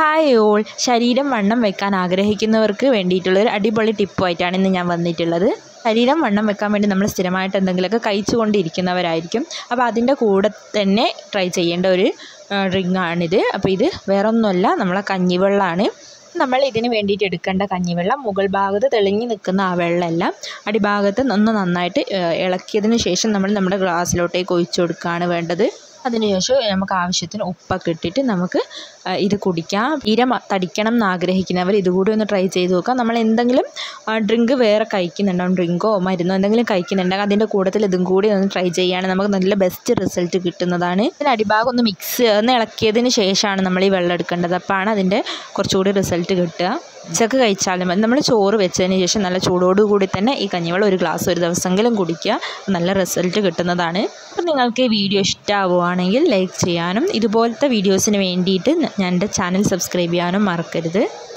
hi all ശരീരം വണ്ണം വെക്കാൻ ആഗ്രഹിക്കുന്നവർക്ക് വേണ്ടിയിട്ടുള്ള ഒരു അടിപൊളി ടിപ്പുമായിട്ടാണ് ഇന്ന് ഞാൻ വന്നിട്ടുള്ളത് ശരീരം വണ്ണം വെക്കാൻ വേണ്ടി നമ്മൾ സ്ഥിരമായിട്ട് എന്തെങ്കിലുമൊക്കെ കഴിച്ചുകൊണ്ടിരിക്കുന്നവരായിരിക്കും അപ്പോൾ അതിൻ്റെ കൂടെ തന്നെ ട്രൈ ചെയ്യേണ്ട ഒരു ഡ്രിങ്കാണിത് അപ്പോൾ ഇത് വേറൊന്നുമല്ല നമ്മളെ കഞ്ഞിവെള്ളമാണ് നമ്മൾ ഇതിന് വേണ്ടിയിട്ട് എടുക്കേണ്ട കഞ്ഞിവെള്ളം മുകൾ ഭാഗത്ത് തെളിഞ്ഞു നിൽക്കുന്ന ആ വെള്ളമെല്ലാം അടിഭാഗത്ത് ഒന്ന് നന്നായിട്ട് ഏഹ്, ഇളക്കിയതിന് ശേഷം നമ്മൾ നമ്മുടെ ഗ്ലാസ്സിലോട്ടേക്ക് ഒഴിച്ചു കൊടുക്കുകയാണ് വേണ്ടത് അതിനുശേഷം നമുക്ക് ആവശ്യത്തിന് ഉപ്പൊക്കെ ഇട്ടിട്ട് നമുക്ക് ആ, ഇത് കുടിക്കാം തീരെ മ- തടിക്കണം എന്ന് ആഗ്രഹിക്കുന്നവർ ഇതുകൂടി ഒന്ന് ട്രൈ ചെയ്ത് നോക്കാം നമ്മൾ എന്തെങ്കിലും ഡ്രിങ്ക് വേറെ കഴിക്കുന്നുണ്ടാവും ഡ്രിങ്കോ മരുന്നോ എന്തെങ്കിലും കഴിക്കുന്നുണ്ടെങ്കിൽ അതിൻ്റെ കൂട്ടത്തിൽ ഇതും കൂടി ഒന്ന് ട്രൈ ചെയ്യുകയാണെങ്കിൽ നമുക്ക് നല്ല ബെസ്റ്റ് റിസൾട്ട് കിട്ടുന്നതാണ് ഇതിന് അടിഭാഗം ഒന്ന് മിക്സ് ഒന്ന് ഇളക്കിയതിന് ശേഷമാണ് നമ്മൾ ഈ വെള്ളം എടുക്കേണ്ടത് അപ്പോഴാണ് അതിൻ്റെ കുറച്ചുകൂടി റിസൾട്ട് കിട്ടുക ഉച്ചക്ക് കഴിച്ചാലും മതി നമ്മൾ ചോറ് വെച്ചതിന് ശേഷം നല്ല ചൂടോടുകൂടി തന്നെ ഈ കഞ്ഞിവെള്ളം ഒരു ഗ്ലാസ് ഒരു ദിവസമെങ്കിലും കുടിക്കുക നല്ല റിസൾട്ട് കിട്ടുന്നതാണ് അപ്പം നിങ്ങൾക്ക് ഈ വീഡിയോ ഇഷ്ടമാവുകയാണെങ്കിൽ ലൈക്ക് ചെയ്യാനും ഇതുപോലത്തെ വീഡിയോസിന് വേണ്ടിയിട്ട് ഞാൻ എൻ്റെ ചാനൽ സബ്സ്ക്രൈബ് ചെയ്യാനും മറക്കരുത്